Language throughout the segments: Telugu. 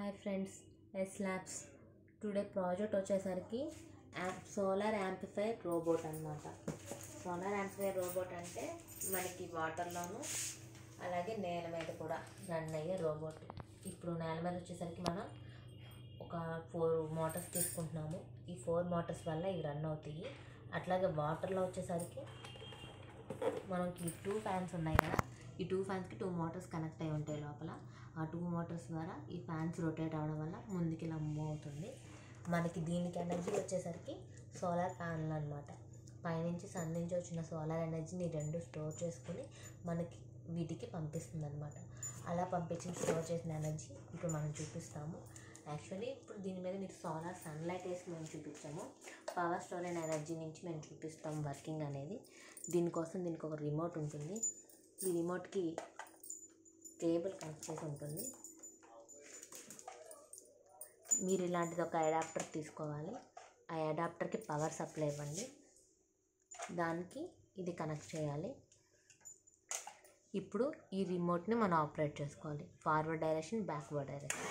hi friends S labs today project వచ్చేసరికి యాప్ సోలార్ యాంప్లిఫైర్ రోబోట్ అనమాట సోలార్ యాంప్లిఫైర్ రోబోట్ అంటే మనకి వాటర్లోను అలాగే నేల మీద కూడా రన్ అయ్యే రోబోట్ ఇప్పుడు నేల మీద వచ్చేసరికి మనం ఒక ఫోర్ మోటార్స్ తీసుకుంటున్నాము ఈ ఫోర్ మోటార్స్ వల్ల ఇవి రన్ అవుతాయి అట్లాగే వాటర్లో వచ్చేసరికి మనకి టూ ఫ్యాన్స్ ఉన్నాయి కదా ఈ టూ ఫ్యాన్స్కి టూ మోటార్స్ కనెక్ట్ అయి ఉంటాయి లోపల ఆ టూ మోటార్స్ ద్వారా ఈ ఫ్యాన్స్ రొటేట్ అవ్వడం వల్ల ముందుకి ఇలా మూవ్ అవుతుంది మనకి దీనికి ఎనర్జీ వచ్చేసరికి సోలార్ ప్యానల్ అనమాట పైనుంచి సన్ నుంచి వచ్చిన సోలార్ ఎనర్జీని రెండు స్టోర్ చేసుకుని మనకి వీటికి పంపిస్తుంది అనమాట అలా పంపించిన స్టోర్ చేసిన ఎనర్జీ ఇప్పుడు మనం చూపిస్తాము యాక్చువల్లీ ఇప్పుడు దీని మీద మీరు సోలార్ సన్లైట్ వేసి మేము చూపించాము పవర్ స్టోరేజ్ ఎనర్జీ నుంచి మేము చూపిస్తాం వర్కింగ్ అనేది దీనికోసం దీనికి ఒక రిమోట్ ఉంటుంది ఈ రిమోట్కి కేబుల్ కనెక్ట్ చేసి ఉంటుంది మీరు ఇలాంటిది ఒక అడాప్టర్ తీసుకోవాలి ఆ అడాప్టర్కి పవర్ సప్లై ఇవ్వండి దానికి ఇది కనెక్ట్ చేయాలి ఇప్పుడు ఈ రిమోట్ని మనం ఆపరేట్ చేసుకోవాలి ఫార్వర్డ్ డైరెక్షన్ బ్యాక్వర్డ్ డైరెక్షన్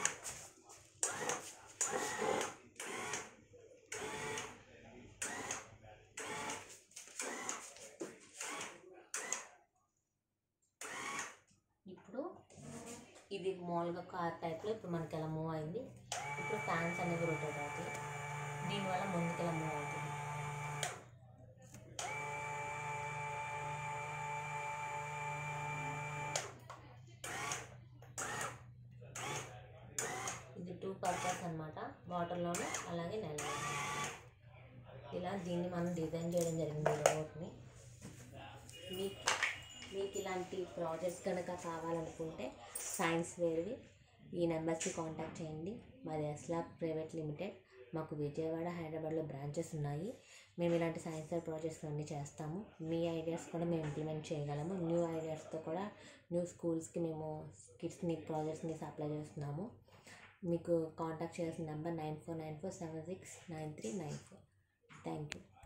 ఇప్పుడు ఇది మామూలుగా కార్ టైప్లో ఇప్పుడు మనకి ఎలా మూవ్ అయింది ఇప్పుడు ఫ్యాన్స్ అనేవి రొటేట్ అవుతాయి దీనివల్ల ముందుకు ఎలా మూవ్ అవుతుంది ఇది టూ పర్పస్ అనమాట వాటర్లోను అలాగే నెలలో ఇలా దీన్ని మనం డిజైన్ చేయడం జరిగింది రోబోట్ని మీకు మీకు ఇలాంటి ప్రాజెక్ట్స్ కనుక కావాలనుకుంటే సైన్స్ వేర్వి ఈ నెంబర్స్కి కాంటాక్ట్ చేయండి మాది ఎస్లా ప్రైవేట్ లిమిటెడ్ మాకు విజయవాడ హైదరాబాద్లో బ్రాంచెస్ ఉన్నాయి మేము ఇలాంటి సైన్స్ ఫేర్ ప్రాజెక్ట్స్ అన్నీ చేస్తాము మీ ఐడియాస్ కూడా మేము ఇంప్లిమెంట్ చేయగలము న్యూ ఐడియాస్తో కూడా న్యూ స్కూల్స్కి మేము కిడ్స్ని ప్రాజెక్ట్స్ని సప్లై చేస్తున్నాము మీకు కాంటాక్ట్ చేయాల్సిన number nine four nine four seven six nine three nine four thank you